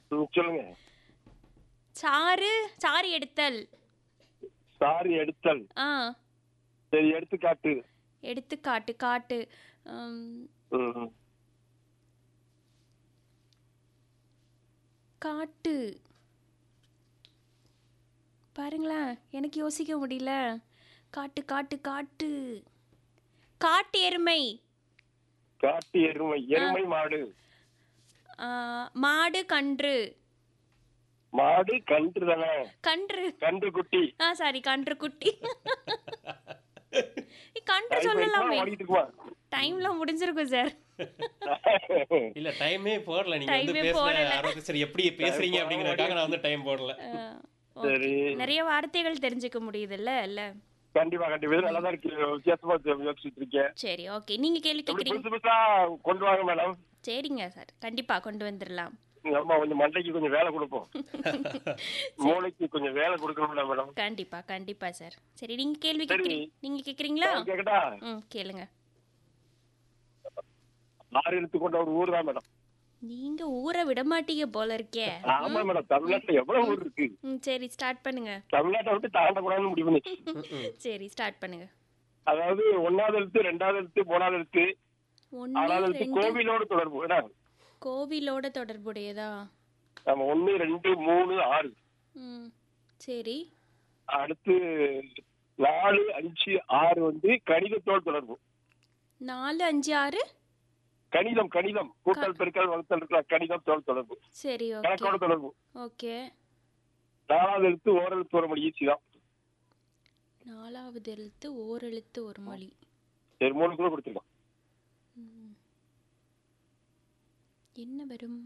ம், சொல்லுங்க சாறு சாறு எடுத்தல் சாரி எடுத்தல் ஆ சரி எடுத்துக்காட்டு எடுத்து காட்டு காட்டு உம், ம். காட்டு பாருங்களேன் எனக்கு யோசிக்க முடியல காட்டு காட்டு காட்டு காட்டு எருமை காட்டு எருமை எருமை மாடு ஆ, மாடு கன்று மாடு கன்று தானே கன்று கன்று குட்டி ஆ சாரி கன்று குட்டி கன்று Time சொல்லலாமே ஆயிடுச்சுன்னா ஓடிட்டு இருக்குமா? டைம்ல முடிஞ்சிருக்கும் சார் இல்ல டைமே போடல நீங்க வந்து Time ஏ பேசுற போடல. ஆரோக்கிய சரி எப்படி பேசுறீங்க அப்படிங்கறதுக்காக நான் வந்து டைம் போடல ஆ, okay. சரி நிறைய வார்த்தைகள் தெரிஞ்சுக்க முடியுதுல்ல இல்ல கண்டிப்பா கண்டிப்பா இது நல்லா தான் இருக்கு வித்தியாசமா யோசிச்சுட்டு இருக்கேன் சரி ஓகே நீங்க கேள்வி எப்படி கேக்குறீங்க புதுசு புதுசா கொண்டு வாங்க மேடம் சரிங்க சார் கண்டிப்பா கொண்டு வந்துடலாம் அம்மா கொஞ்சம் மண்டைக்கு கொஞ்சம் வேலை கொடுப்போம் மூளைக்கு கொஞ்சம் வேலை கொடுக்கணும்ல மேடம் கண்டிப்பா கண்டிப்பா சார் சரி நீங்க கேள்வி சரி. கேக்குறீங்க நீங்க கேக்குறீங்களா கேக்கட்டா ம் கேளுங்க ஆறு எழுத்து கொண்ட ஒரு ஊர் தான் மேடம் நீங்க ஊரை விட மாட்டீங்க போல இருக்கே ஆமா மேடம் தமிழ்நாட்டுல எவ்வளவு ஊர் இருக்கு ம் சரி ஸ்டார்ட் பண்ணுங்க தமிழ்நாட்டை விட்டு தாண்டக்கூடாதுன்னு முடிவு பண்ணிச்சு சரி ஸ்டார்ட் பண்ணுங்க அதாவது ஒன்னாவது எழுத்து ரெண்டாவது எழுத்து மூணாவது எழுத்து ஒன்னு ஆறாவது எழுத்து ரெண்டு கோவிலோடு தொடர்பு ஏன்னா கோவிலோட தொடர்புடையதா நம்ம ஒண்ணு ரெண்டு மூணு ஆறு ம் சரி அடுத்து நாலு அஞ்சு ஆறு வந்து கணிதத்தோடு தொடர்பு நாலு அஞ்சு ஆறு கணிதம் கணிதம் கூட்டல் பெருக்கல் வகுத்தல் இருக்கலாம் கணிதத்தோடு தொடர்பு சரி ஓகே கணக்கோட தொடர்பு ஓகே நாலாவது எழுத்து ஓரெழுத்து ஒரு மொழி ஈஸி தான் நாலாவது எழுத்து ஓர் எழுத்து ஒரு மொழி சரி மூணு கூட கொடுத்துருக்கோம் என்ன வரும்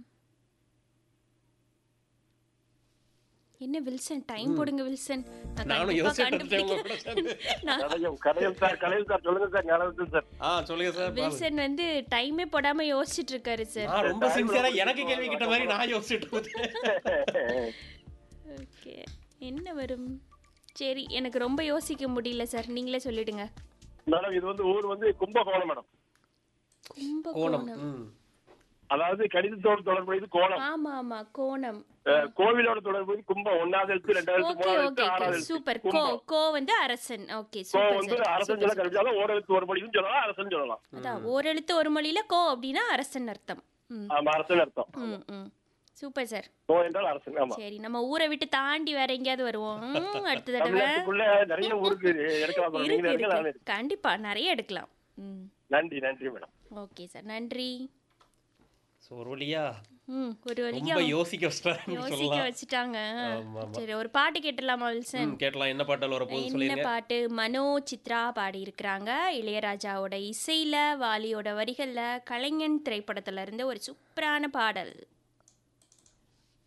என்ன வில்சன் டைம் போடுங்க வில்சன் நான் நானும் கண்டிப்பா யோசிச்சுட்டு இருந்தேன் உங்க கூட கண்டுபிடிக்கிறேன். சேர்ந்து. நான் கடையம் கடையம் சார் கடையம் சார் சொல்லுங்க சார் ஞாபகம் சார் ஆ சொல்லுங்க சார் பாருங்க. வில்சன் வந்து டைமே போடாம யோசிச்சுட்டு இருக்காரு சார் நான் ரொம்ப சின்சியரா எனக்கு கேள்வி கேட்ட மாதிரி நான் யோசிச்சுட்டு இருந்தேன் ஓகே என்ன வரும் சரி எனக்கு ரொம்ப யோசிக்க முடியல சார் நீங்களே சொல்லிடுங்க மேடம் இது வந்து ஊர் வந்து கும்பகோணம் மேடம் கோணம் கும்பகோணம் ம். அதாவது கணிதத்தோடு தொடர்புடையது கோணம் ஆமா ஆமா கோணம் அஹ், கோவிலோட தொடர்பு கும்பம் ஒன்னாவது எழுத்து ரெண்டாவது எழுத்து ஓகே மூணாவது ஓகே எழுத்து ஆறாவது எழுத்து சூப்பர் கோ கும்பம் கோ வந்து அரசன் ஓகே கோ சூப்பர் வந்து சார் அரசன் சொல்ல கழிச்சாலும் ஒரு எழுத்து ஒரு மொழியும் சொல்லலாம் அரசன் சொல்லலாம் அதான் ஓரெழுத்து ஒரு மொழியில கோ அப்படின்னா அரசன் அர்த்தம் ம் ஆமா அரசன் அர்த்தம் ம் ம் சூப்பர் சார் கோ என்றால் அரசன் ஆமா சரி நம்ம ஊரை விட்டு தாண்டி வேற எங்கேயாவது வருவோம் ம், அடுத்த தடவை தமிழ்நாட்டுக்குள்ள நிறைய ஊருக்கு எடுக்கலாம் மேடம். நீங்க இருக்கு எடுக்க நான் இருக்கு கண்டிப்பா நிறைய எடுக்கலாம் ம் நன்றி நன்றி மேடம் ஓகே சார் நன்றி ஸோ ஒரு வழியா ம் ஒரு வழியா ரொம்ப யோசிக்க வச்சிட்டாருன்னு யோசிக்க சொல்லலாம் வச்சுட்டாங்க ஆமா, ஆமா. சரி ஒரு பாட்டு கேட்டுடலாமா வில்சன் ம், கேட்டலாம் என்ன பாட்டால் வரப்போகுது என்ன சொல்லிருங்க பாட்டு மனோ சித்ரா பாடி இருக்கிறாங்க இளையராஜாவோட இசையில வாலியோட வரிகள்ல கலைஞன் திரைப்படத்துல இருந்து ஒரு சூப்பரான பாடல்